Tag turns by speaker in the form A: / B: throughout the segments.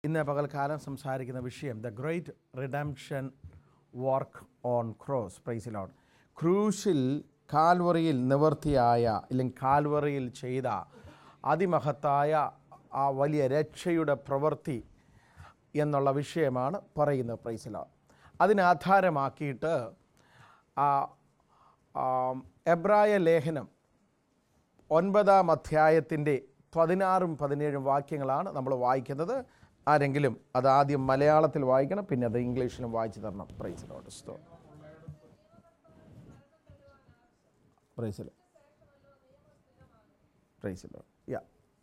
A: ഇന്ന് പകൽക്കാലം സംസാരിക്കുന്ന വിഷയം the great redemption work on cross പ്രൈസിലോൺ ക്രൂശിൽ കാൽവറിയിൽ നിവർത്തിയായ അല്ലെങ്കിൽ കാൽവറിയിൽ ചെയ്ത അതിമഹത്തായ ആ വലിയ രക്ഷയുടെ പ്രവൃത്തി എന്നുള്ള വിഷയമാണ് പറയുന്നത് പ്രൈസിലോൺ അതിനെ ആധാരമാക്കിയിട്ട് ആ ആം, എബ്രായ ലേഖനം ഒൻപതാം അധ്യായത്തിൻ്റെ പതിനാറും പതിനേഴും വാക്യങ്ങളാണ് നമ്മൾ വായിക്കുന്നത് ആരെങ്കിലും അത് ആദ്യം മലയാളത്തിൽ വായിക്കണം പിന്നെ അത് ഇംഗ്ലീഷിലും വായിച്ചു തരണം പ്രൈസിലോട്ട് സ്തോ പ്രൈസിലോ പ്രൈസിലോ yeah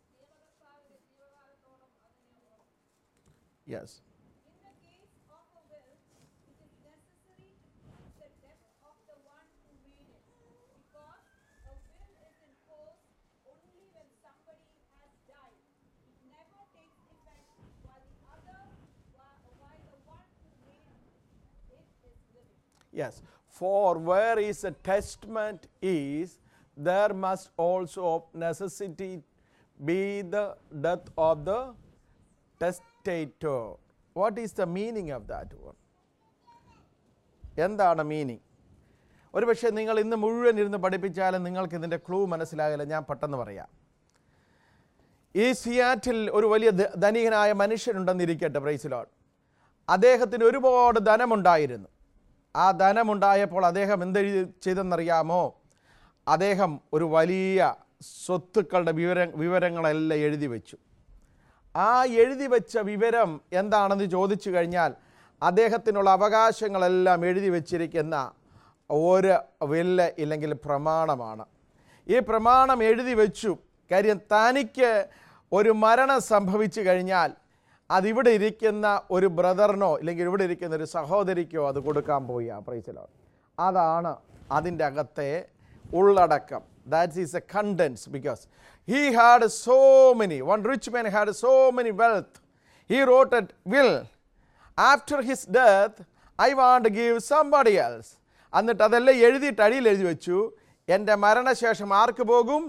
A: yes
B: In the case of a will, it is necessary to prove the death of the one who made it, because a will is in force only when somebody has died. It never takes effect while the other, while while the one who made it is living.
A: Yes, for where is a testament is, there must also of necessity be the death of the testator. What is the meaning of that one? എന്താണ് meaning ഒരുപക്ഷെ നിങ്ങൾ ഇന്ന് മുഴുവൻ ഇരുന്ന് പഠിപ്പിച്ചാലും നിങ്ങൾക്ക് ഇതിൻ്റെ clue മനസ്സിലാകില്ല ഞാൻ പെട്ടെന്ന് പറയാം ഈ സിയാറ്റിൽ ഒരു വലിയ ധ- ധനികനായ മനുഷ്യനുണ്ടെന്നിരിക്കട്ടെ പ്രൈസിലോട്ട് അദ്ദേഹത്തിന് ഒരുപാട് ധനമുണ്ടായിരുന്നു ആ ധനമുണ്ടായപ്പോൾ അദ്ദേഹം എന്തെഴുതി ചെയ്തെന്നറിയാമോ അദ്ദേഹം ഒരു വലിയ സ്വത്തുക്കളുടെ വിവര വിവരങ്ങളെല്ലാം എഴുതി വെച്ചു ആ എഴുതി വെച്ച വിവരം എന്താണെന്ന് ചോദിച്ചു കഴിഞ്ഞാൽ അദ്ദേഹത്തിനുള്ള അവകാശങ്ങളെല്ലാം എഴുതി വച്ചിരിക്കുന്ന ഒരു വില്ല് ഇല്ലെങ്കിൽ പ്രമാണമാണ് ഈ പ്രമാണം എഴുതി വെച്ചു കാര്യം തനിക്ക് ഒരു മരണം സംഭവിച്ചു കഴിഞ്ഞാൽ അതിവിടെ ഇരിക്കുന്ന ഒരു ബ്രദറിനോ ഇല്ലെങ്കിൽ ഇവിടെ ഇരിക്കുന്ന ഒരു സഹോദരിക്കോ അത് കൊടുക്കാൻ പോയി ആ പ്രൈസിലോ അതാണ് അതിൻ്റെ അകത്തെ ഉള്ളടക്കം that is a contents because he had so many one rich man had so many wealth he wrote a will after his death I want give somebody else എന്നിട്ട് അതെല്ലാം എഴുതിയിട്ട് അടിയിൽ എഴുതി വെച്ചു എൻ്റെ മരണശേഷം ആർക്ക് പോകും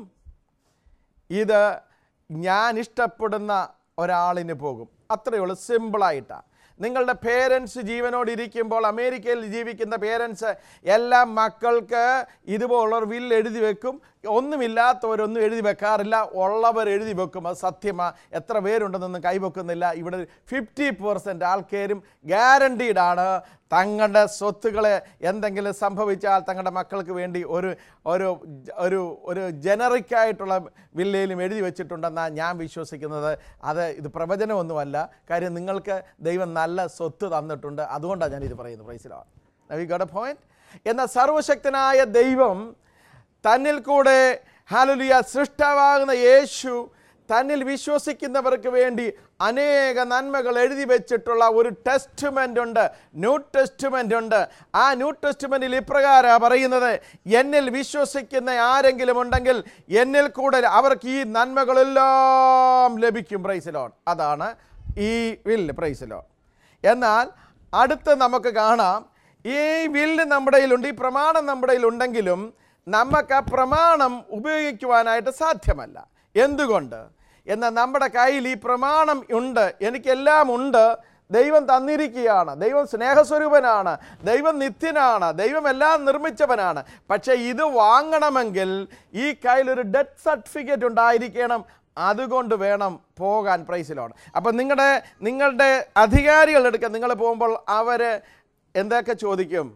A: ഇത് ഞാൻ ഇഷ്ടപ്പെടുന്ന ഒരാളിന് പോകും അത്രയേ ഉള്ളൂ സിമ്പിളായിട്ടാണ് നിങ്ങളുടെ പേരൻസ് ജീവനോട് ഇരിക്കുമ്പോൾ അമേരിക്കയിൽ ജീവിക്കുന്ന പേരൻസ് എല്ലാ മക്കൾക്ക് ഇതുപോലുള്ളവർ വില്ല് എഴുതി വെക്കും ഒന്നുമില്ലാത്തവരൊന്നും എഴുതി വെക്കാറില്ല ഉള്ളവർ എഴുതി വെക്കും അത് സത്യമാ എത്ര പേരുണ്ടെന്നൊന്നും കൈവെക്കുന്നില്ല ഇവിടെ ഫിഫ്റ്റി പെർസെൻറ്റ് ആൾക്കാരും ഗ്യാരണ്ടീഡ് ആണ് തങ്ങളുടെ സ്വത്തുക്കളെ എന്തെങ്കിലും സംഭവിച്ചാൽ തങ്ങളുടെ മക്കൾക്ക് വേണ്ടി ഒരു ഒരു ഒരു ഒരു ജനറിക്കായിട്ടുള്ള വില്ലയിലും എഴുതി വെച്ചിട്ടുണ്ടെന്നാണ് ഞാൻ വിശ്വസിക്കുന്നത് അത് ഇത് പ്രവചനമൊന്നുമല്ല കാര്യം നിങ്ങൾക്ക് ദൈവം നല്ല സ്വത്ത് തന്നിട്ടുണ്ട് അതുകൊണ്ടാണ് ഞാൻ ഇത് പറയുന്നത് പ്രൈസിലാണ് വി ഗോട്ട് എ പോയിന്റ് എന്നാൽ സർവശക്തനായ ദൈവം തന്നിൽ കൂടെ ഹാലുലിയ സൃഷ്ടാവാകുന്ന യേശു തന്നിൽ വിശ്വസിക്കുന്നവർക്ക് വേണ്ടി അനേക നന്മകൾ എഴുതി വെച്ചിട്ടുള്ള ഒരു ടെസ്റ്റ്മെൻ്റ് ഉണ്ട് ന്യൂ ടെസ്റ്റ്മെൻ്റ് ഉണ്ട് ആ ന്യൂ ടെസ്റ്റ്മെൻറ്റിൽ ഇപ്രകാരം പറയുന്നത് എന്നിൽ വിശ്വസിക്കുന്ന ആരെങ്കിലും ഉണ്ടെങ്കിൽ എന്നിൽ കൂടെ അവർക്ക് ഈ നന്മകളെല്ലാം ലഭിക്കും പ്രൈസിലോൺ അതാണ് ഈ വിൽ പ്രൈസിലോൺ എന്നാൽ അടുത്ത് നമുക്ക് കാണാം ഈ വില്ല് നമ്മുടെ കയ്യിലുണ്ട് ഈ പ്രമാണം നമ്മുടെ കയ്യിലുണ്ടെങ്കിലും നമുക്ക് ആ പ്രമാണം ഉപയോഗിക്കുവാനായിട്ട് സാധ്യമല്ല എന്തുകൊണ്ട് എന്നാൽ നമ്മുടെ കയ്യിൽ ഈ പ്രമാണം ഉണ്ട് എനിക്കെല്ലാം ഉണ്ട് ദൈവം തന്നിരിക്കുകയാണ് ദൈവം സ്നേഹസ്വരൂപനാണ് ദൈവം നിത്യനാണ് ദൈവം എല്ലാം നിർമ്മിച്ചവനാണ് പക്ഷേ ഇത് വാങ്ങണമെങ്കിൽ ഈ കയ്യിലൊരു ഡെത്ത് സർട്ടിഫിക്കറ്റ് ഉണ്ടായിരിക്കണം അതുകൊണ്ട് വേണം പോകാൻ പ്രൈസിലോട് അപ്പം നിങ്ങളുടെ നിങ്ങളുടെ അധികാരികളുടെ അടുക്ക നിങ്ങൾ പോകുമ്പോൾ അവർ എന്തൊക്കെ ചോദിക്കും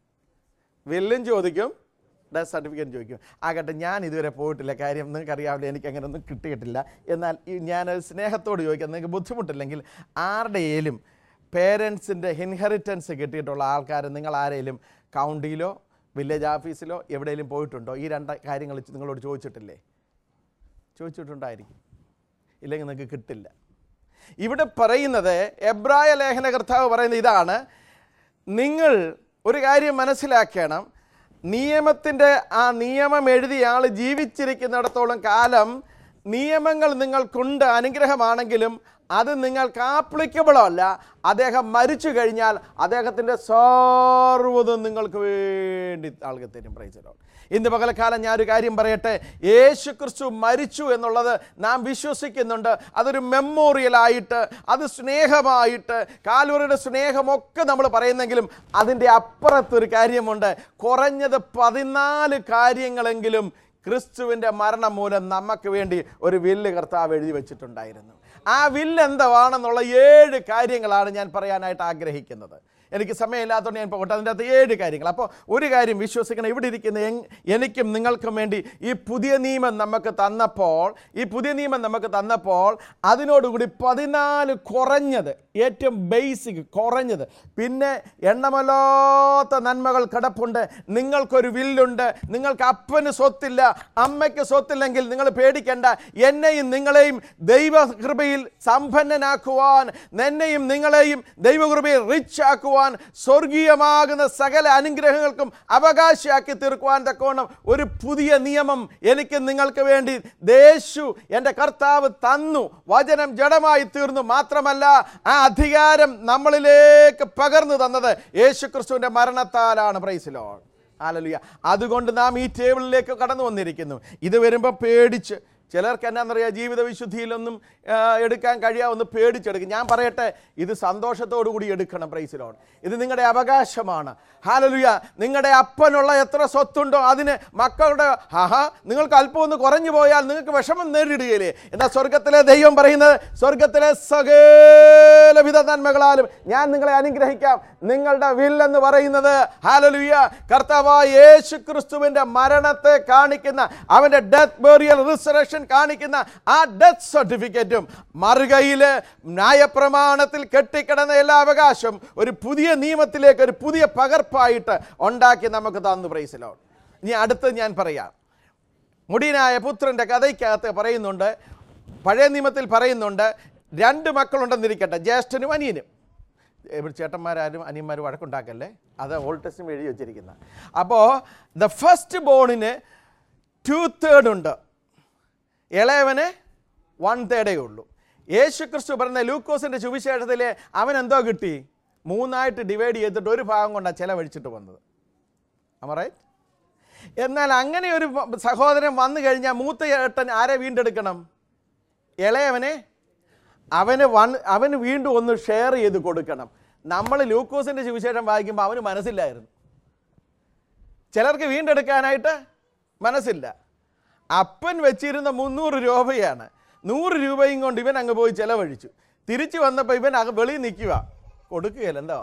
A: വില്ലും ചോദിക്കും ഡെത്ത് സർട്ടിഫിക്കറ്റ് ചോദിക്കും ആകട്ടെ ഞാൻ ഇതുവരെ പോയിട്ടില്ല കാര്യം നിങ്ങൾക്ക് അറിയാവില്ല എനിക്ക് അങ്ങനെ ഒന്നും കിട്ടിയിട്ടില്ല എന്നാൽ ഈ ഞാൻ സ്നേഹത്തോട് ചോദിക്കാം നിങ്ങൾക്ക് ബുദ്ധിമുട്ടില്ലെങ്കിൽ ആരുടെയും പേരൻസിൻ്റെ ഇൻഹെറിറ്റൻസ് കിട്ടിയിട്ടുള്ള ആൾക്കാർ നിങ്ങൾ ആരെങ്കിലും കൗണ്ടിയിലോ വില്ലേജ് ഓഫീസിലോ എവിടെയെങ്കിലും പോയിട്ടുണ്ടോ ഈ രണ്ട് കാര്യങ്ങൾ നിങ്ങളോട് ചോദിച്ചിട്ടില്ലേ ചോദിച്ചിട്ടുണ്ടായിരിക്കും ഇല്ലെങ്കിൽ നിങ്ങൾക്ക് കിട്ടില്ല ഇവിടെ പറയുന്നത് എബ്രായ ലേഖന കർത്താവ് പറയുന്നത് ഇതാണ് നിങ്ങൾ ഒരു കാര്യം മനസ്സിലാക്കണം നിയമത്തിൻ്റെ ആ നിയമം എഴുതിയ ആൾ ജീവിച്ചിരിക്കുന്നിടത്തോളം കാലം നിയമങ്ങൾ നിങ്ങൾക്കുണ്ട് അനുഗ്രഹമാണെങ്കിലും അത് നിങ്ങൾക്ക് ആപ്ലിക്കബിളോ അല്ല അദ്ദേഹം മരിച്ചു കഴിഞ്ഞാൽ അദ്ദേഹത്തിൻ്റെ സർവ്വതും നിങ്ങൾക്ക് വേണ്ടി ആൾക്ക് തരും പ്രൈസലോ ഇന്ന് പകലക്കാലം ഞാനൊരു കാര്യം പറയട്ടെ യേശു ക്രിസ്തു മരിച്ചു എന്നുള്ളത് നാം വിശ്വസിക്കുന്നുണ്ട് അതൊരു മെമ്മോറിയലായിട്ട് അത് സ്നേഹമായിട്ട് കാലൂരുടെ സ്നേഹമൊക്കെ നമ്മൾ പറയുന്നെങ്കിലും അതിൻ്റെ അപ്പുറത്തൊരു കാര്യമുണ്ട് കുറഞ്ഞത് പതിനാല് കാര്യങ്ങളെങ്കിലും ക്രിസ്തുവിൻ്റെ മരണം മൂലം നമുക്ക് വേണ്ടി ഒരു വില്ല് കർത്താവ് എഴുതി വെച്ചിട്ടുണ്ടായിരുന്നു ആ വില്ല് എന്താണെന്നുള്ള ഏഴ് കാര്യങ്ങളാണ് ഞാൻ പറയാനായിട്ട് ആഗ്രഹിക്കുന്നത് എനിക്ക് സമയമില്ലാത്തതുകൊണ്ട് ഞാൻ പോകട്ടെ അതിൻ്റെ അകത്ത് ഏഴ് കാര്യങ്ങൾ അപ്പോൾ ഒരു കാര്യം വിശ്വസിക്കണം ഇവിടെ ഇരിക്കുന്ന എങ്- എനിക്കും നിങ്ങൾക്കും വേണ്ടി ഈ പുതിയ നിയമം നമുക്ക് തന്നപ്പോൾ ഈ പുതിയ നിയമം നമുക്ക് തന്നപ്പോൾ അതിനോടുകൂടി പതിനാല് കുറഞ്ഞത് ഏറ്റവും ബേസിക് കുറഞ്ഞത് പിന്നെ എണ്ണമല്ലാത്ത നന്മകൾ കിടപ്പുണ്ട് നിങ്ങൾക്കൊരു വില്ലുണ്ട് നിങ്ങൾക്ക് അപ്പന് സ്വത്തില്ല അമ്മയ്ക്ക് സ്വത്തില്ലെങ്കിൽ നിങ്ങൾ പേടിക്കേണ്ട എന്നെയും നിങ്ങളെയും ദൈവകൃപയിൽ സമ്പന്നനാക്കുവാൻ എന്നെയും നിങ്ങളെയും ദൈവകൃപയിൽ റിച്ച് ആക്കുവാൻ സ്വർഗീയമാകുന്ന സകല അനുഗ്രഹങ്ങൾക്കും അവകാശിയാക്കി തീർക്കുവാൻ തക്കവണ്ണം ഒരു പുതിയ നിയമം എനിക്ക് നിങ്ങൾക്ക് വേണ്ടി ദേശു എൻ്റെ കർത്താവ് തന്നു വചനം ജഡമായി തീർന്നു മാത്രമല്ല ആ അധികാരം നമ്മളിലേക്ക് പകർന്നു തന്നത് യേശു ക്രിസ്തുവിൻ്റെ മരണത്താലാണ് പ്രൈസിലോൺ ആലലുയ അതുകൊണ്ട് നാം ഈ ടേബിളിലേക്ക് കടന്നു വന്നിരിക്കുന്നു ഇത് വരുമ്പോൾ പേടിച്ച് ചിലർക്ക് എന്നാന്നറിയാം ജീവിത വിശുദ്ധിയിലൊന്നും ആ, എടുക്കാൻ കഴിയാവുന്ന പേടിച്ചെടുക്കും ഞാൻ പറയട്ടെ ഇത് സന്തോഷത്തോടു കൂടി എടുക്കണം പ്രൈസിലോൺ ഇത് നിങ്ങളുടെ അവകാശമാണ് ഹാലലുയ നിങ്ങളുടെ അപ്പനുള്ള എത്ര സ്വത്തുണ്ടോ അതിന് മക്കളുടെ ആഹാ നിങ്ങൾക്ക് അല്പം ഒന്ന് കുറഞ്ഞു പോയാൽ നിങ്ങൾക്ക് വിഷമം നേരിടുകയില്ലേ എന്നാൽ സ്വർഗത്തിലെ ദൈവം പറയുന്നത് സ്വർഗത്തിലെ സകലവിധ നന്മകളാലും ഞാൻ നിങ്ങളെ അനുഗ്രഹിക്കാം നിങ്ങളുടെ വില്ലെന്ന് പറയുന്നത് ഹാലലുയ കർത്താവായ യേശു ക്രിസ്തുവിന്റെ മരണത്തെ കാണിക്കുന്ന അവന്റെ ഡെത്ത് ബേറിയൽ റിസറക്ഷൻ കാണിക്കുന്ന ആ ഡെത്ത് സർട്ടിഫിക്കറ്റും മറുകയിൽ ന്യായപ്രമാണത്തിൽ കെട്ടിക്കിടന്ന എല്ലാ അവകാശം ഒരു പുതിയ നിയമത്തിലേക്ക് ഒരു പുതിയ പകർപ്പായിട്ട് ഉണ്ടാക്കി നമുക്ക് തന്നു പ്രൈസിലോ ഇനി അടുത്ത് ഞാൻ പറയാം മുടിയനായ പുത്രൻ്റെ കഥയ്ക്കകത്ത് പറയുന്നുണ്ട് പഴയ നിയമത്തിൽ പറയുന്നുണ്ട് രണ്ട് മക്കളുണ്ടെന്നിരിക്കട്ടെ ജ്യേഷ്ഠനും അനിയനും ഇവിടെ ചേട്ടന്മാരാരും അനിയന്മാരും വഴക്കുണ്ടാക്കല്ലേ അത് ഓൾഡ് ടെസ്റ്റും എഴുതി വെച്ചിരിക്കുന്ന അപ്പോൾ ദ ഫസ്റ്റ് ബോണിന് ടു തേർഡ് ഉണ്ട് ഇളയവന് വൺ തേർഡേ ഉള്ളൂ യേശു ക്രിസ്തു പറഞ്ഞ ലൂക്കോസിൻ്റെ സുവിശേഷത്തിൽ അവൻ എന്തോ കിട്ടി മൂന്നായിട്ട് ഡിവൈഡ് ചെയ്തിട്ട് ഒരു ഭാഗം കൊണ്ടാണ് ചിലവഴിച്ചിട്ട് വന്നത് അമറേ എന്നാൽ അങ്ങനെ ഒരു സഹോദരൻ വന്നു കഴിഞ്ഞാൽ മൂത്ത ഏട്ടൻ ആരെ വീണ്ടെടുക്കണം ഇളയവനെ അവന് വൺ അവന് വീണ്ടും ഒന്ന് ഷെയർ ചെയ്ത് കൊടുക്കണം നമ്മൾ ലൂക്കോസിൻ്റെ സുവിശേഷം വായിക്കുമ്പോൾ അവന് മനസ്സില്ലായിരുന്നു ചിലർക്ക് വീണ്ടെടുക്കാനായിട്ട് മനസ്സില്ല അപ്പൻ വെച്ചിരുന്ന മുന്നൂറ് രൂപയാണ് നൂറ് രൂപയും കൊണ്ട് ഇവൻ അങ്ങ് പോയി ചിലവഴിച്ചു തിരിച്ചു വന്നപ്പോൾ ഇവൻ അക വെളിയിൽ നിൽക്കുക കൊടുക്കുകയല്ല എന്താ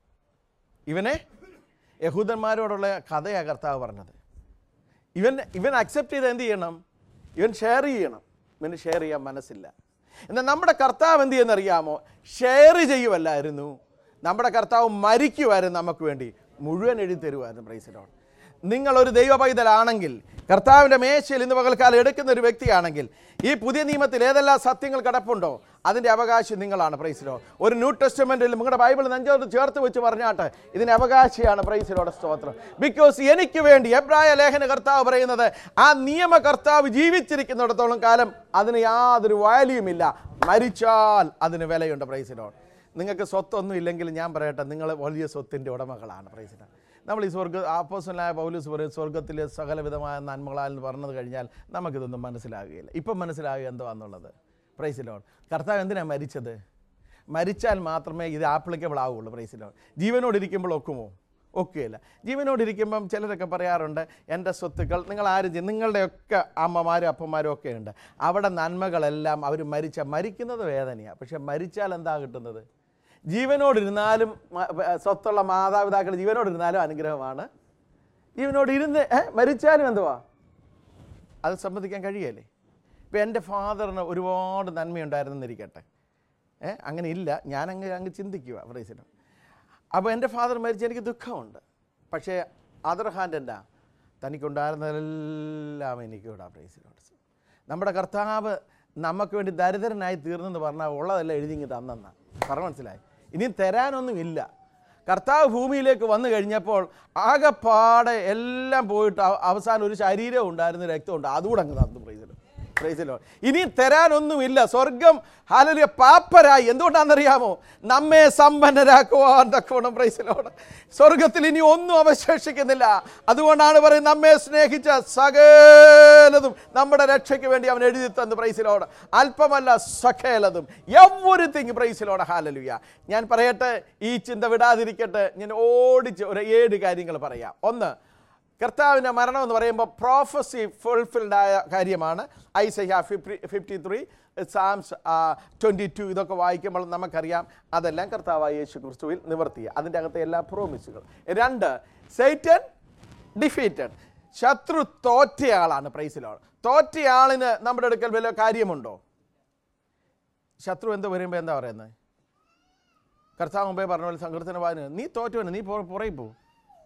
A: ഇവനെ യഹൂദന്മാരോടുള്ള കഥയാണ് കർത്താവ് പറഞ്ഞത് ഇവൻ ഇവൻ അക്സെപ്റ്റ് ചെയ്ത് എന്ത് ചെയ്യണം ഇവൻ ഷെയർ ചെയ്യണം ഇവന് ഷെയർ ചെയ്യാൻ മനസ്സില്ല എന്നാൽ നമ്മുടെ കർത്താവ് എന്ത് ചെയ്യുന്നറിയാമോ ഷെയർ ചെയ്യുമല്ലായിരുന്നു നമ്മുടെ കർത്താവ് മരിക്കുമായിരുന്നു നമുക്ക് വേണ്ടി മുഴുവൻ എഴുതി തരുമായിരുന്നു പ്രൈസിലോട് നിങ്ങൾ ഒരു ദൈവ പൈതലാണെങ്കിൽ കർത്താവിൻ്റെ മേശയിൽ ഇന്ന് പകൽക്കാലം എടുക്കുന്ന ഒരു വ്യക്തിയാണെങ്കിൽ ഈ പുതിയ നിയമത്തിൽ ഏതെല്ലാം സത്യങ്ങൾ കിടപ്പുണ്ടോ അതിൻ്റെ അവകാശം നിങ്ങളാണ് പ്രൈസിലോ ഒരു ന്യൂ ടെസ്റ്റ്മെൻറ്റിൽ നിങ്ങളുടെ ബൈബിൾ നെഞ്ചോട് ചേർത്ത് വെച്ച് പറഞ്ഞാട്ട് ഇതിന് അവകാശിയാണ് പ്രൈസിലോടെ സ്തോത്രം ബിക്കോസ് എനിക്ക് വേണ്ടി എബ്രായ ലേഖന കർത്താവ് പറയുന്നത് ആ നിയമ കർത്താവ് ജീവിച്ചിരിക്കുന്നിടത്തോളം കാലം അതിന് യാതൊരു വാല്യൂമില്ല മരിച്ചാൽ അതിന് വിലയുണ്ട് പ്രൈസിലോട് നിങ്ങൾക്ക് സ്വത്തൊന്നും ഇല്ലെങ്കിൽ ഞാൻ പറയട്ടെ നിങ്ങൾ വലിയ സ്വത്തിൻ്റെ ഉടമകളാണ് പ്രൈസിലോട് നമ്മൾ ഈ സ്വർഗ ആപ്പോസനായ പൗലൂസ് പറയും സ്വർഗത്തിലെ സകലവിധമായ നന്മകളാൽ എന്ന് പറഞ്ഞത് കഴിഞ്ഞാൽ നമുക്കിതൊന്നും മനസ്സിലാകുകയില്ല ഇപ്പം മനസ്സിലാകുക എന്തുവാന്നുള്ളത് പ്രൈസിലോൺ കർത്താവ് എന്തിനാണ് മരിച്ചത് മരിച്ചാൽ മാത്രമേ ഇത് ആപ്ലിക്കബിൾ ആവുള്ളൂ പ്രൈസിലോൺ ജീവനോടിരിക്കുമ്പോൾ ഒക്കുമോ ഒക്കുകയില്ല ജീവനോടിരിക്കുമ്പം ചിലരൊക്കെ പറയാറുണ്ട് എൻ്റെ സ്വത്തുക്കൾ നിങ്ങൾ ആരും ചെയ്യും നിങ്ങളുടെയൊക്കെ അമ്മമാരും അപ്പന്മാരും ഒക്കെ ഉണ്ട് അവിടെ നന്മകളെല്ലാം അവർ മരിച്ച മരിക്കുന്നത് വേദനയാണ് പക്ഷെ മരിച്ചാൽ എന്താ കിട്ടുന്നത് ജീവനോടിരുന്നാലും മ- വ- സ്വത്തുള്ള മാതാപിതാക്കൾ ജീവനോടിരുന്നാലും അനുഗ്രഹമാണ് ജീവനോട് ഇരുന്ന് ഏ, മരിച്ചാലും എന്തുവാ അത് സമ്മതിക്കാൻ കഴിയല്ലേ ഇപ്പം എൻ്റെ ഫാദറിന് ഒരുപാട് നന്മയുണ്ടായിരുന്നെന്നിരിക്കട്ടെ ഏ അങ്ങനെ ഇല്ല ഞാൻ അങ്ങ് അങ്ങ് ചിന്തിക്കുക പ്രൈസിനും അപ്പോൾ എൻ്റെ ഫാദർ മരിച്ച എനിക്ക് ദുഃഖമുണ്ട് പക്ഷേ അതർ ഹാൻഡ് എന്താ തനിക്കുണ്ടായിരുന്നതെല്ലാം എനിക്ക് വിടാം പ്രൈസിലോട്ട് നമ്മുടെ കർത്താവ് നമുക്ക് വേണ്ടി ദരിദ്രനായി തീർന്നെന്ന് പറഞ്ഞാൽ ഉള്ളതെല്ലാം എഴുതിങ്ങി തന്നെന്നാ പറഞ്ഞ മനസ്സിലായി ഇനിയും തരാനൊന്നുമില്ല കർത്താവ് ഭൂമിയിലേക്ക് വന്നു കഴിഞ്ഞപ്പോൾ ആകെപ്പാടെ എല്ലാം പോയിട്ട് അവ- അവസാനം ഒരു ശരീരം ഉണ്ടായിരുന്നു രക്തമുണ്ട് അതുകൂടെ അങ്ങ് തന്നു പ്രൈസിലും പ്രൈസിലോ ഇനി തരാനൊന്നുമില്ല സ്വർഗം ഹാലലിയ പാപ്പരായി എന്തുകൊണ്ടാണെന്നറിയാമോ നമ്മെ സമ്പന്നരാക്കുവാൻ തക്കവണ്ണം പ്രൈസിലോട് സ്വർഗത്തിൽ ഇനി ഒന്നും അവശേഷിക്കുന്നില്ല അതുകൊണ്ടാണ് പറയുന്നത് നമ്മെ സ്നേഹിച്ച സകലതും നമ്മുടെ രക്ഷയ്ക്ക് വേണ്ടി അവൻ എഴുതി തന്നു പ്രൈസിലോട് അല്പമല്ല സകലതും എവറിത്തിങ് പ്രൈസിലോട് ഹാലലുയ ഞാൻ പറയട്ടെ ഈ ചിന്ത വിടാതിരിക്കട്ടെ ഞാൻ ഓടിച്ച് ഒരു ഏഴ് കാര്യങ്ങൾ പറയാം ഒന്ന് കർത്താവിൻ്റെ മരണം എന്ന് പറയുമ്പോൾ പ്രോഫസി ഫുൾഫിൽഡ് ആയ കാര്യമാണ് Isaiah fifty fifty three Psalms twenty two ഇതൊക്കെ വായിക്കുമ്പോൾ നമുക്കറിയാം അതെല്ലാം കർത്താവായ യേശു ക്രിസ്തുവിൽ നിവർത്തിയ അതിൻ്റെ അകത്തെ എല്ലാ പ്രോമിസുകൾ രണ്ട് സൈറ്റൻ ഡിഫീറ്റഡ് ശത്രു തോറ്റയാളാണ് പ്രൈസിലോൾ തോറ്റയാളിന് നമ്മുടെ അടുക്കൽ വല്ല കാര്യമുണ്ടോ ശത്രു എന്ത് വരുമ്പോൾ എന്താ പറയുന്നത് കർത്താവ് മുമ്പേ പറഞ്ഞ പോലെ സങ്കീർത്തന വായന നീ തോറ്റുവനെ നീ പുറ- പുറകെ പോ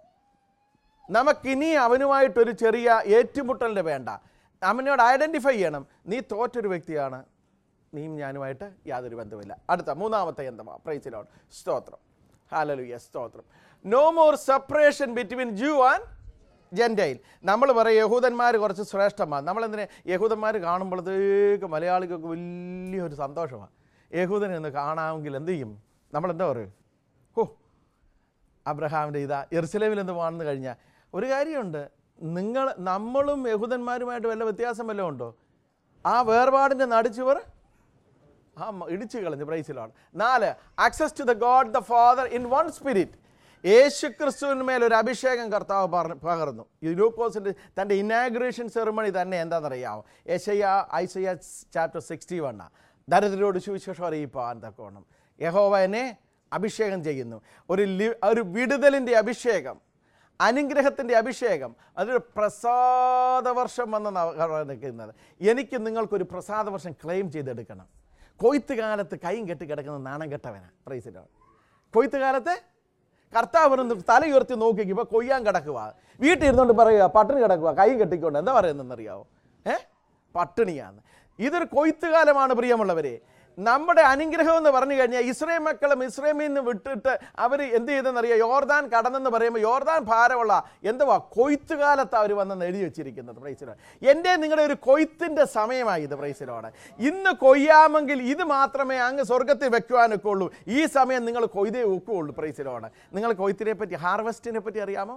A: നമുക്കിനി അവനുമായിട്ടൊരു ചെറിയ ഏറ്റുമുട്ടലിൻ്റെ വേണ്ട അവനോട് ഐഡൻറ്റിഫൈ ചെയ്യണം നീ തോറ്റൊരു വ്യക്തിയാണ് നീയും ഞാനുമായിട്ട് യാതൊരു ബന്ധവുമില്ല അടുത്ത മൂന്നാമത്തെ യന്ത്രമാണ് പ്രൈസിലോട് സ്തോത്രം ഹാലലുയ സ്തോത്രം no more separation between Jew and Gentile നമ്മൾ പറയും യഹൂദന്മാർ കുറച്ച് ശ്രേഷ്ഠമാണ് നമ്മളെന്തിനെ യഹൂദന്മാർ കാണുമ്പോഴത്തേക്ക് മലയാളികൾക്ക് വലിയൊരു സന്തോഷമാണ് യഹൂദനെ ഒന്ന് കാണാമെങ്കിൽ എന്ത് ചെയ്യും നമ്മളെന്താ പറയും ഹോ അബ്രഹാമിൻ്റെ ഇതാ എറുസലേമിൽ എന്ത് പോകണമെന്ന് കഴിഞ്ഞാൽ ഒരു കാര്യമുണ്ട് നിങ്ങൾ നമ്മളും യഹൂദന്മാരുമായിട്ട് വല്ല വ്യത്യാസം വല്ലതും ഉണ്ടോ ആ വേർപാടിൻ്റെ നടിച്ചുവർ ആ മ- ഇടിച്ചു കളഞ്ഞു പ്രൈസിലാണ് നാല് access to the God the father in one spirit യേശു ക്രിസ്തുവിന് മേൽ ഒരു അഭിഷേകം കർത്താവ് പറഞ്ഞു പകർന്നു യൂരോക്കോസിൻ്റെ തൻ്റെ ഇനാഗ്രേഷൻ സെറിമണി തന്നെ എന്താണെന്നറിയാമോ യശയ്യ ഐസയ്യ ചാപ്റ്റർ സിക്സ്റ്റി വണ്ണ ദരിദ്രരോട് സുവിശേഷം അറിയിപ്പാൻ തക്കോണം യഹോവ എന്നെ അഭിഷേകം ചെയ്യുന്നു ഒരു ലി ഒരു വിടുതലിൻ്റെ അഭിഷേകം അനുഗ്രഹത്തിൻ്റെ അഭിഷേകം അതൊരു പ്രസാദവർഷം വന്നെന്നാണ് നിൽക്കുന്നത് എനിക്ക് നിങ്ങൾക്കൊരു പ്രസാദവർഷം ക്ലെയിം ചെയ്തെടുക്കണം കൊയ്ത്ത് കാലത്ത് കൈയും കെട്ടി കിടക്കുന്ന നാണം കെട്ടവനാണ് പ്രൈസിലോ കൊയ്ത്ത് കാലത്ത് കർത്താവ് ഒന്ന് തല ഉയർത്തി നോക്കി ഇപ്പോൾ കൊയ്യാൻ കിടക്കുക വീട്ടിൽ ഇരുന്നുകൊണ്ട് പറയുക പട്ടിണി കിടക്കുക കൈയും കെട്ടിക്കൊണ്ട് എന്താ പറയുന്നതെന്നറിയാവോ ഏ പട്ടിണിയാണ് ഇതൊരു കൊയ്ത്ത് കാലമാണ് പ്രിയമുള്ളവരെ നമ്മുടെ അനുഗ്രഹം എന്ന് പറഞ്ഞു കഴിഞ്ഞാൽ ഇസ്രയേൽ മക്കളും ഇസ്രയേമിൽ നിന്ന് വിട്ടിട്ട് അവർ എന്ത് ചെയ്തെന്നറിയാം യോർദാൻ കടന്നെന്ന് പറയുമ്പോൾ യോർദാൻ ഭാരമുള്ള എന്തുവാ കൊയ്ത്ത് കാലത്ത് അവർ വന്നെന്ന് എഴുതി വെച്ചിരിക്കുന്നത് പ്രൈസിലോട് എൻ്റെ നിങ്ങളുടെ ഒരു കൊയ്ത്തിൻ്റെ സമയമായി ഇത് പ്രൈസിലോട് ഇന്ന് കൊയ്യാമെങ്കിൽ ഇത് മാത്രമേ അങ്ങ് സ്വർഗത്തിൽ വെക്കുവാനൊക്കെ ഉള്ളൂ ഈ സമയം നിങ്ങൾ കൊയ്തേ ഒക്കുകയുള്ളൂ പ്രൈസിലോട് നിങ്ങൾ കൊയ്ത്തിനെ പറ്റി ഹാർവെസ്റ്റിനെ പറ്റി അറിയാമോ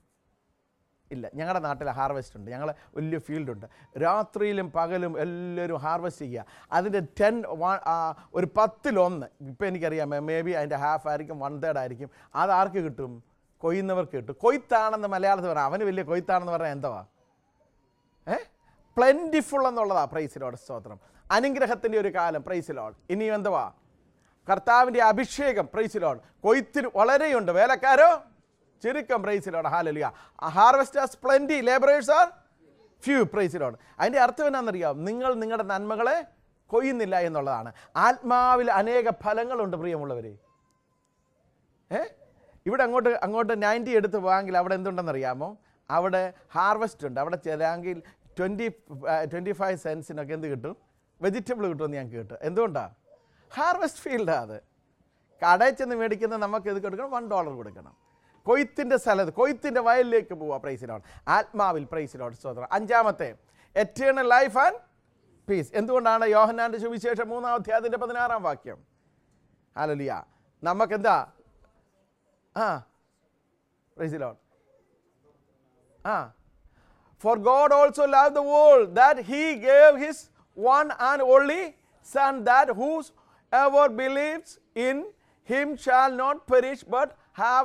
A: ഇല്ല ഞങ്ങളുടെ നാട്ടിൽ ഹാർവെസ്റ്റ് ഉണ്ട് ഞങ്ങൾ വലിയ ഫീൽഡുണ്ട് രാത്രിയിലും പകലും എല്ലാവരും ഹാർവെസ്റ്റ് ചെയ്യുക അതിൻ്റെ ടെൻ ഒരു പത്തിലൊന്ന് ഇപ്പം എനിക്കറിയാം മേ ബി അതിൻ്റെ ഹാഫ് ആയിരിക്കും വൺ തേർഡ് ആയിരിക്കും അത് ആർക്ക് കിട്ടും കൊയ്യുന്നവർക്ക് കിട്ടും കൊയ്ത്താണെന്ന് മലയാളത്തിൽ പറയാം അവന് വലിയ കൊയ്ത്താണെന്ന് പറഞ്ഞാൽ എന്തുവാ ഏ പ്ലെൻറ്റിഫുൾ എന്നുള്ളതാ പ്രൈസിലോട് സ്തോത്രം അനുഗ്രഹത്തിൻ്റെ ഒരു കാലം പ്രൈസിലോട് ഇനി എന്തുവാ കർത്താവിൻ്റെ അഭിഷേകം പ്രൈസിലോട് കൊയ്ത്തിന് വളരെയുണ്ട് വേലക്കാരോ ചുരുക്കം പ്രൈസിലോട് hallelujah harvesters plenty labourers are few പ്രൈസിലോട് അതിൻ്റെ അർത്ഥം എന്നാണെന്നറിയാം നിങ്ങൾ നിങ്ങളുടെ നന്മകളെ കൊയ്യുന്നില്ല എന്നുള്ളതാണ് ആത്മാവിൽ അനേക ഫലങ്ങളുണ്ട് പ്രിയമുള്ളവരെ ഏ ഇവിടെ അങ്ങോട്ട് അങ്ങോട്ട് നയൻറ്റി എടുത്ത് പോകാമെങ്കിൽ അവിടെ എന്തുണ്ടെന്നറിയാമോ അവിടെ ഹാർവെസ്റ്റ് ഉണ്ട് അവിടെ ചെല്ലാമെങ്കിൽ ട്വൻറ്റി ട്വൻറ്റി ഫൈവ് സെൻസിനൊക്കെ എന്ത് കിട്ടും വെജിറ്റബിൾ കിട്ടുമെന്ന് ഞങ്ങൾക്ക് കിട്ടും എന്തുകൊണ്ടാണ് ഹാർവെസ്റ്റ് ഫീൽഡാണ് അത് കടയിൽ ചെന്ന് മേടിക്കുന്ന നമുക്ക് ഇത് കൊടുക്കണം വൺ ഡോളർ കൊടുക്കണം കൊയ്ത്തിൻ്റെ സ്ഥലത്ത് കൊയ്ത്തിൻ്റെ വയലിലേക്ക് പോവുക പ്രൈസിലോട് ആത്മാവിൽ പ്രൈസിലോട് സ്വതന്ത്രം അഞ്ചാമത്തെ എറ്റേണൽ ലൈഫ് ആൻഡ് പീസ് എന്തുകൊണ്ടാണ് യോഹന്നാൻ്റെ സുവിശേഷം മൂന്നാം അധ്യായത്തിൻ്റെ പതിനാറാം വാക്യം ഹലലിയ നമുക്കെന്താ ആ പ്രൈസിലോട് ആ For God also loved the world that he gave his one and only Son, that whosoever believes in him shall not perish but have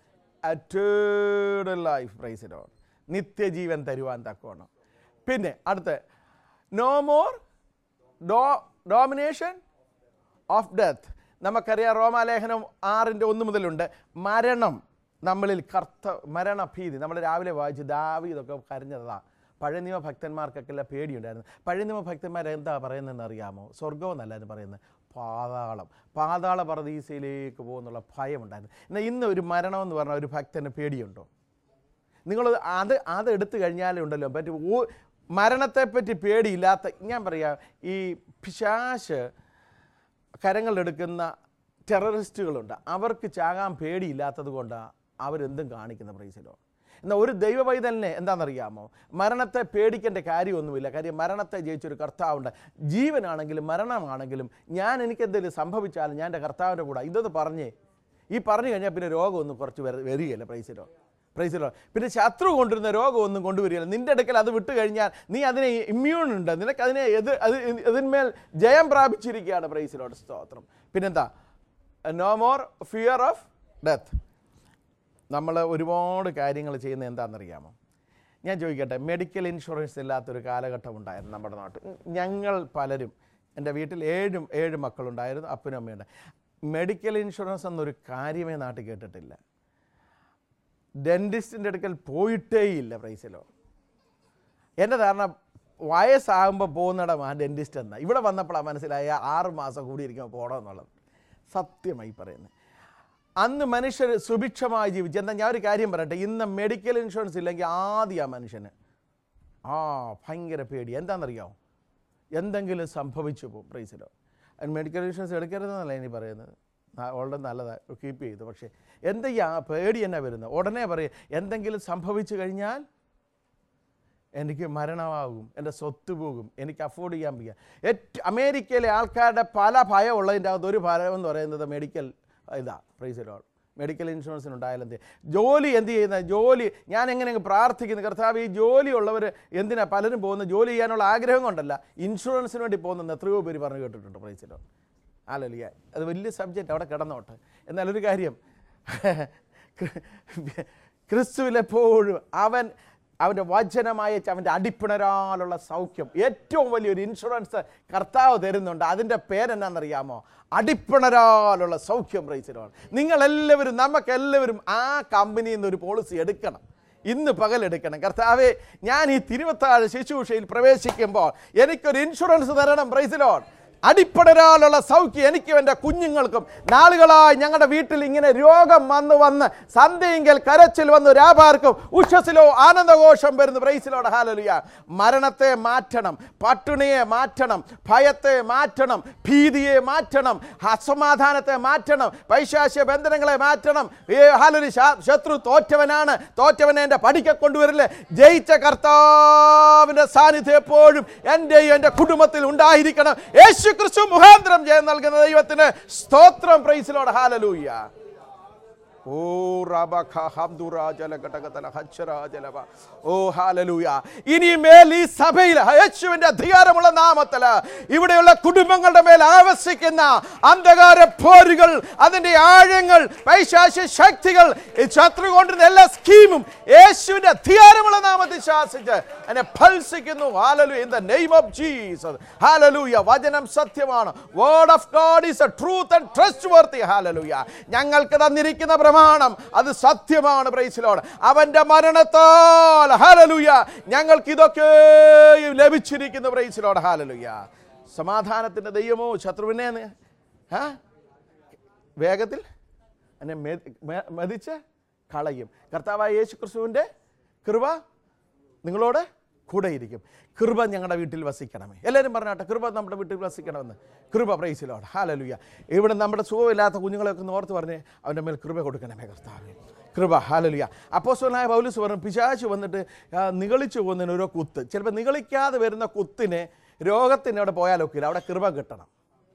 A: eternal life. Praise the Lord. നിത്യജീവൻ തരുവാൻ തക്കോണം പിന്നെ അടുത്ത് നോ മോർ ഡോ domination of death നമുക്കറിയാം റോമാലേഖനം ആറിൻ്റെ ഒന്ന് മുതലുണ്ട് മരണം നമ്മളിൽ കർത്ത മരണഭീതി നമ്മൾ രാവിലെ വായിച്ച് ദാവി ഇതൊക്കെ കരഞ്ഞതാ പഴയ നിയമ ഭക്തന്മാർക്കൊക്കെ പേടിയുണ്ടായിരുന്നു പഴയ നിയമ ഭക്തന്മാർ എന്താ പറയുന്നതെന്ന് അറിയാമോ സ്വർഗം എന്നല്ല എന്ന് പറയുന്നത് പാതാളം പാതാള പറദീസയിലേക്ക് പോകുന്നുള്ള ഭയമുണ്ടായിരുന്നു എന്നാൽ ഇന്ന് ഒരു മരണം എന്ന് പറഞ്ഞാൽ ഒരു ഭക്തന് പേടിയുണ്ടോ നിങ്ങൾ അത് അത് എടുത്തു കഴിഞ്ഞാലേ ഉണ്ടല്ലോ പറ്റി ഓ മരണത്തെപ്പറ്റി പേടിയില്ലാത്ത ഞാൻ പറയാം ഈ പിശാശ് കരങ്ങളെടുക്കുന്ന ടെററിസ്റ്റുകളുണ്ട് അവർക്ക് ചാകാൻ പേടിയില്ലാത്തത് കൊണ്ടാണ് അവരെന്തും കാണിക്കുന്ന പ്രൈസിലോ എന്നാൽ ഒരു ദൈവ പൈതലിനെ എന്താണെന്നറിയാമോ മരണത്തെ പേടിക്കേണ്ട കാര്യമൊന്നുമില്ല കാര്യം മരണത്തെ ജയിച്ചൊരു കർത്താവുണ്ട് ജീവനാണെങ്കിലും മരണമാണെങ്കിലും ഞാൻ എനിക്ക് എന്തെങ്കിലും സംഭവിച്ചാലും ഞാൻ എൻ്റെ കർത്താവിൻ്റെ കൂടെ ഇതൊന്ന് പറഞ്ഞേ ഈ പറഞ്ഞു കഴിഞ്ഞാൽ പിന്നെ രോഗമൊന്നും കുറച്ച് വര വരികയില്ല പ്രൈസിലോ പ്രൈസിലോ പിന്നെ ശത്രു കൊണ്ടുവരുന്ന രോഗമൊന്നും കൊണ്ടുവരികയില്ല നിന്റെ അടുക്കൽ അത് വിട്ട് കഴിഞ്ഞാൽ നീ അതിനെ ഇമ്മ്യൂൺ ഉണ്ട് നിനക്ക് അതിനെ എത് അത് ഇതിന്മേൽ ജയം പ്രാപിച്ചിരിക്കുകയാണ് പ്രൈസിലോട് സ്തോത്രം പിന്നെന്താ no more fear of death നമ്മൾ ഒരുപാട് കാര്യങ്ങൾ ചെയ്യുന്നത് എന്താണെന്നറിയാമോ ഞാൻ ചോദിക്കട്ടെ മെഡിക്കൽ ഇൻഷുറൻസ് ഇല്ലാത്തൊരു കാലഘട്ടം ഉണ്ടായിരുന്നു നമ്മുടെ നാട്ടിൽ ഞങ്ങൾ പലരും എൻ്റെ വീട്ടിൽ ഏഴും ഏഴ് മക്കളുണ്ടായിരുന്നു അപ്പനും അമ്മയുണ്ട് മെഡിക്കൽ ഇൻഷുറൻസ് എന്നൊരു കാര്യമേ നാട്ടിൽ കേട്ടിട്ടില്ല ഡെൻറ്റിസ്റ്റിൻ്റെ അടുക്കൽ പോയിട്ടേയില്ല പ്രൈസിലോ എൻ്റെ ധാരണ വയസ്സാകുമ്പോൾ പോകുന്നിടം ആ ഡെൻറ്റിസ്റ്റ് എന്നാ ഇവിടെ വന്നപ്പോഴാണ് മനസ്സിലായ ആറ് മാസം കൂടി ഇരിക്കുമ്പോൾ പോകണമെന്നുള്ളത് സത്യമായി പറയുന്നത് അന്ന് മനുഷ്യർ സുഭിക്ഷമായി ജീവിച്ചു എന്നാൽ ഞാൻ ഒരു കാര്യം പറയട്ടെ ഇന്ന് മെഡിക്കൽ ഇൻഷുറൻസ് ഇല്ലെങ്കിൽ ആദ്യം ആ മനുഷ്യന് ആ ഭയങ്കര പേടി എന്താണെന്നറിയാമോ എന്തെങ്കിലും സംഭവിച്ചു പോകും പ്രൈസിലോ മെഡിക്കൽ ഇൻഷുറൻസ് എടുക്കരുതെന്നല്ല ഇനി പറയുന്നത് വളരെ നല്ലതാണ് കീപ്പ് ചെയ്തു പക്ഷേ എന്തെയ്യാ പേടി എന്നാ വരുന്നത് ഉടനെ പറയും എന്തെങ്കിലും സംഭവിച്ചു കഴിഞ്ഞാൽ എനിക്ക് മരണമാകും എൻ്റെ സ്വത്ത് പോകും എനിക്ക് അഫോർഡ് ചെയ്യാൻ വയ്യ ഏറ്റവും അമേരിക്കയിലെ ആൾക്കാരുടെ പല ഭയം ഉള്ളതിൻ്റെ അകത്ത് ഒരു ഭയം എന്ന് പറയുന്നത് മെഡിക്കൽ ഇതാ പ്രൈസിലോൾ മെഡിക്കൽ ഇൻഷുറൻസിന് ഉണ്ടായാലും എന്ത് ജോലി എന്ത് ചെയ്യുന്നത് ജോലി ഞാൻ എങ്ങനെ അങ്ങ് പ്രാർത്ഥിക്കുന്നു കർത്താവ് ഈ ജോലി ഉള്ളവർ എന്തിനാ പലരും പോകുന്നത് ജോലി ചെയ്യാനുള്ള ആഗ്രഹം കൊണ്ടല്ല ഇൻഷുറൻസിന് വേണ്ടി പോകുന്ന എത്രയോ പേര് പറഞ്ഞു കേട്ടിട്ടുണ്ട് പ്രൈസിലോ ആലോലിയ അത് വലിയ സബ്ജക്റ്റ് അവിടെ കിടന്നോട്ടെ എന്നാൽ ഒരു കാര്യം ക്രിസ്തുവിലെപ്പോഴും അവൻ അവൻ്റെ വചനമായ അവൻ്റെ അടിപ്പിണരാലുള്ള സൗഖ്യം ഏറ്റവും വലിയൊരു ഇൻഷുറൻസ് കർത്താവ് തരുന്നുണ്ട് അതിൻ്റെ പേരെന്നാണെന്നറിയാമോ അടിപ്പിണരാലുള്ള സൗഖ്യം പ്രൈസിലാണ് നിങ്ങളെല്ലാവരും നമുക്കെല്ലാവരും ആ കമ്പനിയിൽ നിന്ന് ഒരു പോളിസി എടുക്കണം ഇന്ന് പകലെടുക്കണം കർത്താവേ ഞാൻ ഈ തിരുവത്താഴ് ശുശ്രൂഷയിൽ പ്രവേശിക്കുമ്പോൾ എനിക്കൊരു ഇൻഷുറൻസ് തരണം പ്രൈസിലോൺ അടിപ്പടരാലുള്ള സൗഖ്യം എനിക്കും എൻ്റെ കുഞ്ഞുങ്ങൾക്കും നാളുകളായി ഞങ്ങളുടെ വീട്ടിൽ ഇങ്ങനെ രോഗം വന്ന് വന്ന് സന്ധ്യയെങ്കിൽ കരച്ചിൽ വന്ന് രാപാർക്കും ഉഷസിലോ ആനന്ദഘോഷം വരുന്നു പ്രൈസിലോട് ഹാലലിയ മരണത്തെ മാറ്റണം പട്ടിണിയെ മാറ്റണം ഭയത്തെ മാറ്റണം ഭീതിയെ മാറ്റണം അസമാധാനത്തെ മാറ്റണം പൈശാശ്യ ബന്ധനങ്ങളെ മാറ്റണം ഏ ഹാലലി ശത്രു തോറ്റവനാണ് തോറ്റവനെ എൻ്റെ പഠിക്ക കൊണ്ടുവരില്ലേ ജയിച്ച കർത്താവിൻ്റെ സാന്നിധ്യം എപ്പോഴും എൻ്റെയും എൻ്റെ കുടുംബത്തിൽ ഉണ്ടായിരിക്കണം യേശു ക്രിസ്തു മുഖാന്തരം ജയം നൽകുന്ന ദൈവത്തിന് സ്തോത്രം പ്രൈസിലോട് ഹാലലൂയ ഓ റബഖ ഹംദുറാജലഘടകതല ഹജ്ജറാജലവ. ഓ ഹാലലൂയ ഇനിമേൽ ഈ സഭയിൽ യേശുവിന്റെ അധികാരമുള്ള നാമത്തില് ഇവിടെയുള്ള കുടുംബങ്ങളുടെ മേൽ ആവസിക്കുന്ന അന്ധകാര പോരുകൾ അതിന്റെ ആഴങ്ങൾ പൈശാശ ശക്തികൾ ഈ ശത്രു കൊണ്ടിരുന്ന എല്ലാ സ്കീമും യേശുവിന്റെ അധികാരമുള്ള നാമത്തിൽ ശാസിച്ച് എന്നെ ഫൽസിക്കുന്നു hallelujah in the name of Jesus hallelujah വചനം സത്യമാണ് word of God is a truth and trustworthy hallelujah ഞങ്ങൾക്ക് തന്നിരിക്കുന്ന പ്രമാണം അത് സത്യമാണ് പ്രൈസിലോട് അവന്റെ മരണത്താൽ ഹാലലൂയ ഞങ്ങൾക്ക് ഇതൊക്കെ ലഭിച്ചിരിക്കുന്നു പ്രൈസിലോട് ഹാലലൂയ സമാധാനത്തിന്റെ ദൈവമോ ശത്രുവിനെ നി- ആ? വേഗത്തിൽ എന്നെ മെ- മെ- മതിച്ച് കളയും കർത്താവായ യേശു ക്രിസ്തുവിൻ്റെ കൃപ നിങ്ങളോട് കൂടെയിരിക്കും കൃപ ഞങ്ങളുടെ വീട്ടിൽ വസിക്കണമേ എല്ലാവരും പറഞ്ഞാട്ടെ കൃപ നമ്മുടെ വീട്ടിൽ വസിക്കണമെന്ന് കൃപ പ്രൈസിലോട് ഹാലലുയ ഇവിടെ നമ്മുടെ സുഖമില്ലാത്ത കുഞ്ഞുങ്ങളെയൊക്കെ ഒന്ന് ഓർത്ത് പറഞ്ഞ് അവൻ്റെ മേൽ കൃപ കൊടുക്കണമേ കർത്താവേ കൃപ ഹാലലുയ അപ്പോസ്വലായ പൗലൂസ് പറഞ്ഞു പിശാച് വന്നിട്ട് ആ, നിഗളിച്ചു പോകുന്നതിന് ഓരോ കുത്ത് ചിലപ്പോൾ നിഗളിക്കാതെ വരുന്ന കുത്തിന് രോഗത്തിന് അവിടെ പോയാലൊക്കെ ഇല്ല അവിടെ കൃപ കിട്ടണം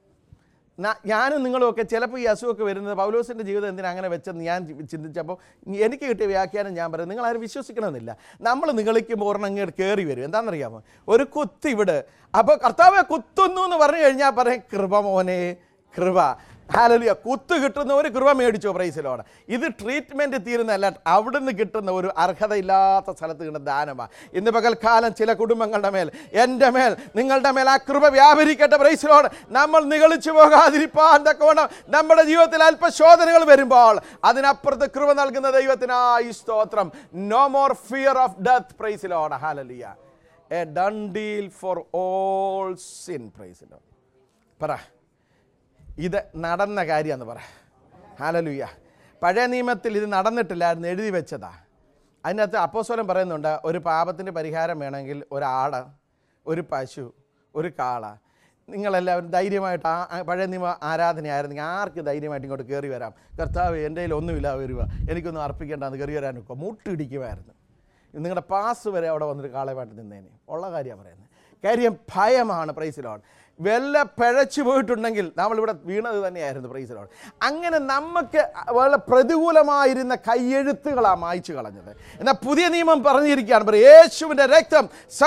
A: ന- ഞാനും നിങ്ങളുമൊക്കെ ചിലപ്പോൾ ഈ അസുഖമൊക്കെ വരുന്നത് പൗലോസിൻ്റെ ജീവിതം എന്തിനാ അങ്ങനെ വെച്ചെന്ന് ഞാൻ ചി- ചിന്തിച്ചപ്പോൾ എനിക്ക് കിട്ടിയ വ്യാഖ്യാനം ഞാൻ പറയും നിങ്ങൾ ആരും വിശ്വസിക്കണമെന്നില്ല നമ്മൾ നിങ്ങളിക്കുമ്പോൾ ഒരെണ്ണം ഇങ്ങോട്ട് കയറി വരും എന്താണെന്നറിയാമോ ഒരു കുത്ത് ഇവിടെ അപ്പോൾ കർത്താവെ കുത്തുന്നു എന്ന് പറഞ്ഞു കഴിഞ്ഞാൽ പറയും കൃപ മോനെ കൃപ ഹാലലിയ കുത്ത് കിട്ടുന്ന ഒരു കൃപ മേടിച്ചോ പ്രൈസിലോട് ഇത് ട്രീറ്റ്മെൻറ്റ് തീരുന്നതല്ല അവിടുന്ന് കിട്ടുന്ന ഒരു അർഹതയില്ലാത്ത സ്ഥലത്ത് കിട്ടുന്ന ദാനമാണ് ഇന്ന് പകൽക്കാലം ചില കുടുംബങ്ങളുടെ മേൽ എൻ്റെ മേൽ നിങ്ങളുടെ മേൽ ആ കൃപ വ്യാപരിക്കട്ടെ പ്രൈസിലോട് നമ്മൾ നിഗളിച്ചു പോകാതിരിപ്പാൻ തക്കവണ്ണം നമ്മുടെ ജീവിതത്തിൽ അല്പശോധനകൾ വരുമ്പോൾ അതിനപ്പുറത്ത് കൃപ നൽകുന്ന ദൈവത്തിനായി സ്തോത്രം no more fear of death പ്രൈസിലോട് hallelujah a done deal for all sin പ്രൈസിലോ പറ ഇത് നടന്ന കാര്യമെന്ന് പറ ഹാലലുയ്യ പഴയ നിയമത്തിൽ ഇത് നടന്നിട്ടില്ലായിരുന്നു എഴുതി വെച്ചതാ അതിനകത്ത് അപ്പോസ്വലം പറയുന്നുണ്ട് ഒരു പാപത്തിൻ്റെ പരിഹാരം വേണമെങ്കിൽ ഒരാട് ഒരു പശു ഒരു കാള നിങ്ങളെല്ലാവരും ധൈര്യമായിട്ട് ആ ആ പഴയ നിയമ ആരാധനയായിരുന്നെങ്കിൽ ആർക്ക് ധൈര്യമായിട്ട് ഇങ്ങോട്ട് കയറി വരാം കർത്താവ് എൻ്റെ കയ്യിൽ ഒന്നുമില്ല വരിക എനിക്കൊന്നും അർപ്പിക്കേണ്ടെന്ന് കയറി വരാനൊക്കെ മുട്ടിടിക്കുമായിരുന്നു നിങ്ങളുടെ പാസ് വരെ അവിടെ വന്നിട്ട് കാളയമായിട്ട് നിന്നേനെ ഉള്ള കാര്യമാണ് പറയുന്നത് കാര്യം ഭയമാണ് പ്രൈസിലോൺ വല്ല പിഴച്ചു പോയിട്ടുണ്ടെങ്കിൽ നമ്മളിവിടെ വീണത് തന്നെയായിരുന്നു പ്രൈസിലോൺ അങ്ങനെ നമുക്ക് വളരെ പ്രതികൂലമായിരുന്ന കയ്യെഴുത്തുകളാണ് മായ്ച്ചു കളഞ്ഞത് എന്നാൽ പുതിയ നിയമം പറഞ്ഞിരിക്കുകയാണ് പറയും യേശുവിൻ്റെ രക്തം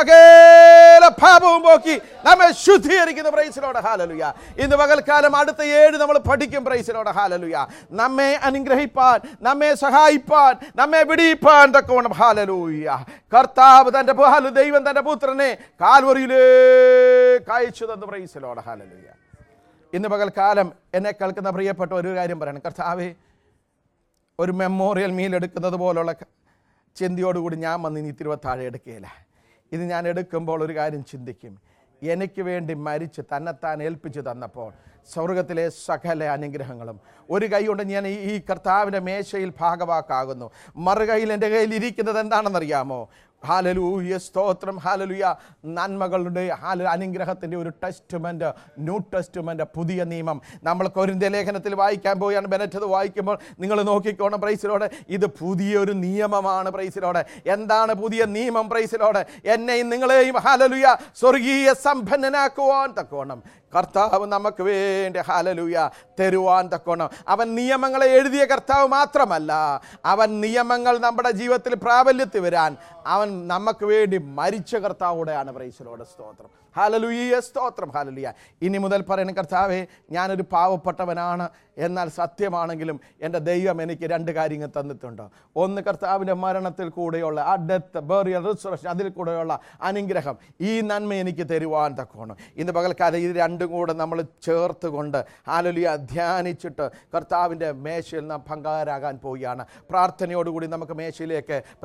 A: സകല പാപവും പോക്കി നമ്മെ ശുദ്ധീകരിക്കുന്ന പ്രൈസിലോടെ ഹാലലുയ ഇന്ന് പകൽക്കാലം അടുത്ത ഏഴ് നമ്മൾ പഠിക്കും പ്രൈസിലോടെ ഹാലലുയ നമ്മെ അനുഗ്രഹിപ്പാൻ നമ്മെ സഹായിപ്പാൻ നമ്മെ വിടിയിപ്പാൻ തക്കവണ്ണം ഹാലലൂയ കർത്താവ് തൻ്റെ ഹാലു ദൈവം തൻ്റെ പുത്രനെ കാൽവറിയിലേക്ക് അയച്ചു തന്നു പ്രൈസിലോടെ ഹാലലൂയ ഇന്ന് പകൽക്കാലം എന്നെ കേൾക്കുന്ന പ്രിയപ്പെട്ട ഒരു കാര്യം പറയണം കർത്താവേ ഒരു മെമ്മോറിയൽ മീൽ എടുക്കുന്നത് പോലുള്ള ക- ചിന്തയോടുകൂടി ഞാൻ വന്ന് ഇനി തിരുവത്താഴെ എടുക്കുകയില്ല ഇത് ഞാൻ എടുക്കുമ്പോൾ ഒരു കാര്യം ചിന്തിക്കും എനിക്ക് വേണ്ടി മരിച്ച് തന്നെത്താൻ ഏൽപ്പിച്ചു തന്നപ്പോൾ സ്വർഗത്തിലെ സകല അനുഗ്രഹങ്ങളും ഒരു കൈ കൊണ്ട് ഞാൻ ഈ- ഈ കർത്താവിൻ്റെ മേശയിൽ ഭാഗവാക്കാകുന്നു മറുകൈയിൽ എൻ്റെ കയ്യിൽ ഇരിക്കുന്നത് എന്താണെന്നറിയാമോ ഹാലലൂയ സ്തോത്രം ഹാലലുയ നന്മകളുടെ ഹാല അനുഗ്രഹത്തിൻ്റെ ഒരു ടെസ്റ്റ്മെൻറ്റ് ന്യൂ ടെസ്റ്റ്മെൻറ്റ് പുതിയ നിയമം നമ്മൾ കൊരിന്ത്യ ലേഖനത്തിൽ വായിക്കാൻ പോയാണ് ബെനറ്റത് വായിക്കുമ്പോൾ നിങ്ങൾ നോക്കിക്കോണം പ്രൈസിലോടെ ഇത് പുതിയൊരു നിയമമാണ് പ്രൈസിലോടെ എന്താണ് പുതിയ നിയമം പ്രൈസിലോടെ എന്നെയും നിങ്ങളെയും ഹാലലുയ സ്വർഗീയ സമ്പന്നനാക്കുവാൻ തക്കോണം കർത്താവ് നമുക്ക് വേണ്ടി ഹാലലുയ തരുവാൻ തക്കോണം അവൻ നിയമങ്ങളെ എഴുതിയ കർത്താവ് മാത്രമല്ല അവൻ നിയമങ്ങൾ നമ്മുടെ ജീവിതത്തിൽ പ്രാബല്യത്തിൽ വരാൻ അവൻ നമുക്ക് വേണ്ടി മരിച്ച കർത്താവോടെയാണ് പ്രൈസലോടെ സ്തോത്രം ഹാലലുയ സ്തോത്രം ഹാലലുയ ഇനി മുതൽ പറയുന്ന കർത്താവേ ഞാനൊരു പാവപ്പെട്ടവനാണ് എന്നാൽ സത്യമാണെങ്കിലും എൻ്റെ ദൈവം എനിക്ക് രണ്ട് കാര്യങ്ങൾ തന്നിട്ടുണ്ട് ഒന്ന് കർത്താവിൻ്റെ മരണത്തിൽ കൂടെയുള്ള ആ ഡെത്ത് ബേറിയൽ റിസറക്ഷൻ അതിൽ കൂടെയുള്ള അനുഗ്രഹം ഈ നന്മ എനിക്ക് തരുവാൻ തക്കോണം ഇന്ന് പകൽക്കാലം ഇത് രണ്ടും കൂടെ നമ്മൾ ചേർത്ത് കൊണ്ട് ഹാലലിയ ധ്യാനിച്ചിട്ട് കർത്താവിൻ്റെ മേശയിൽ നാം പങ്കാരാകാൻ പോവുകയാണ് പ്രാർത്ഥനയോടുകൂടി നമുക്ക് മേശയിലേക്ക്